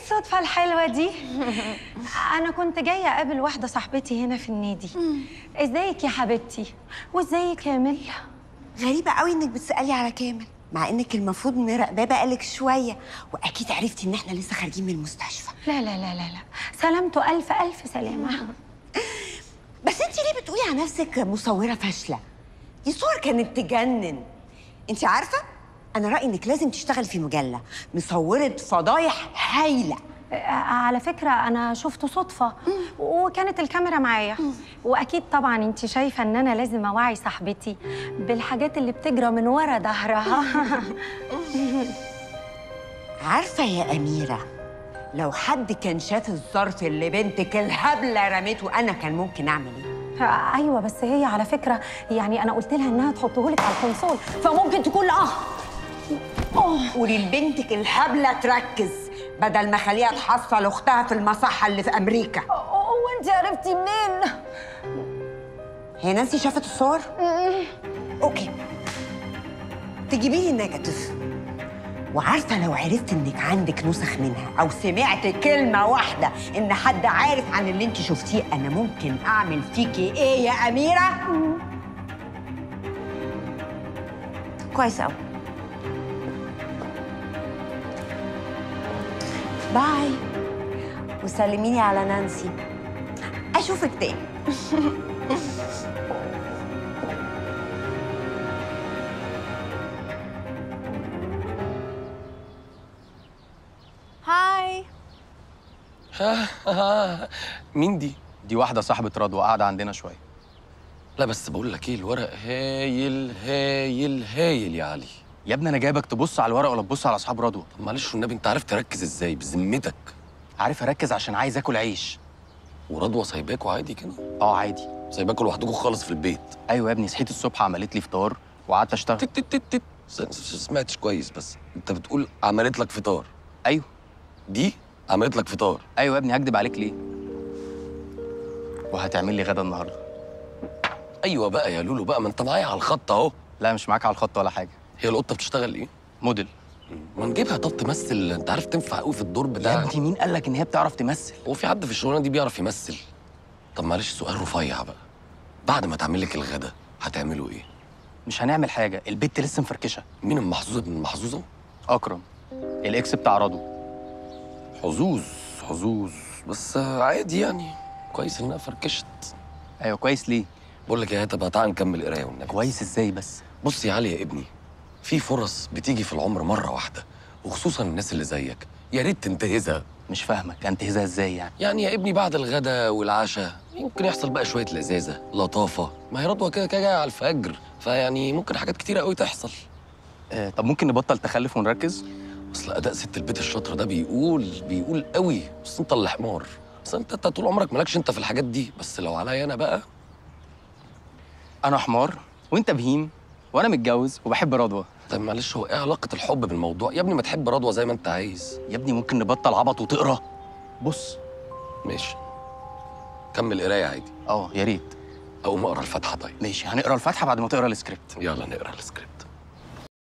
الصدفة الحلوة دي؟ أنا كنت جاية أقابل واحدة صاحبتي هنا في النادي إزيك يا حبيبتي؟ وإزيك كامل؟ غريبة قوي انك بتسألي على كامل مع انك المفروض مراقباه بقالك شوية واكيد عرفتي ان احنا لسه خارجين من المستشفى لا لا لا لا لا سلامته ألف ألف سلامة بس انت ليه بتقولي على نفسك مصورة فاشلة؟ دي صور كانت تجنن انت عارفة؟ انا رأيي انك لازم تشتغل في مجلة مصورة فضايح هايلة على فكرة أنا شفته صدفة وكانت الكاميرا معايا وأكيد طبعا أنت شايفة إن أنا لازم أوعي صاحبتي بالحاجات اللي بتجرى من ورا ظهرها عارفة يا أميرة لو حد كان شاف الظرف اللي بنتك الهبلة رميته أنا كان ممكن أعمل إيه؟ أيوة بس هي على فكرة يعني أنا قلت لها إنها تحطه لك على الكونسول فممكن تكون آه قولي لبنتك الهبلة تركز بدل ما خليها تحصل أختها في المصحة اللي في أمريكا وأنت عرفتي منين؟ هي نانسي شافت الصور؟ أوكي تجيبي لي النيجاتيف وعارفة لو عرفت إنك عندك نسخ منها أو سمعت كلمة واحدة إن حد عارف عن اللي أنت شفتيه أنا ممكن أعمل فيكي إيه يا أميرة؟ كويس أوي باي وسلميني على نانسي أشوفك تاني هاي مين دي؟ دي واحدة صاحبة رضوى قاعدة عندنا شوية لا بس بقول لك ايه الورق هايل هايل هايل يا علي يا ابني أنا جايبك تبص على الورق ولا تبص على أصحاب رضوى طب معلش والنبي انت عارف تركز ازاي بذمتك عارف أركز عشان عايز آكل عيش ورضوى سايباكوا عادي كده أه عادي سايباكوا لوحدكوا خالص في البيت أيوة يا ابني صحيت الصبح عملت لي فطار وقعدت أشتغل تت تت تت تت س- س- سمعتش كويس بس انت بتقول عملت لك فطار أيوة دي عملت لك فطار أيوة يا ابني هكدب عليك ليه وهتعمل لي غدا النهاردة ايوه بقى يا لولو بقى ما انت معايا على الخط اهو لا مش معاك على الخط ولا حاجة هي القطه بتشتغل ايه موديل ما نجيبها طب تمثل انت عارف تنفع قوي في الدور يا بتاعك ابني مين قال لك إن هي بتعرف تمثل هو في حد في الشغلانه دي بيعرف يمثل طب معلش سؤال رفيع بقى بعد ما تعمل لك الغدا هتعملوا ايه مش هنعمل حاجة البت لسه مفركشة مين المحظوظه من المحظوظه أكرم الإكس بتاع رضوى حظوظ حظوظ بس عادي يعني كويس انها فركشت أيوة كويس ليه بقول لك يا طب تعالى نكمل قرايه والنبي كويس إزاي بس بص يا علي يا ابني في فرص بتيجي في العمر مره واحده وخصوصا الناس اللي زيك يا ريت تنتهزها مش فاهمك انتهزها إزاي يعني يعني يا ابني بعد الغدا والعشاء يمكن يحصل بقى شويه لذاذه لطافه ما هي رضوى كده كده جايه على الفجر فيعني ممكن حاجات كتيره قوي تحصل آه طب ممكن نبطل تخلف ونركز اصل اداء ست البيت الشاطر ده بيقول بيقول قوي بس انت اللي حمار بس انت انت طول عمرك مالكش انت في الحاجات دي بس لو عليا انا بقى أنا حمار وأنت بهيم وأنا متجوز وبحب رضوى طب معلش هو ايه علاقه الحب بالموضوع يا ابني ما تحب رضوى زي ما انت عايز يا ابني ممكن نبطل عبط وتقرا بص ماشي كمل قرايه عادي اه يا ريت اقوم اقرا الفاتحه طيب ماشي هنقرا الفاتحه بعد ما تقرا السكريبت يلا نقرا السكريبت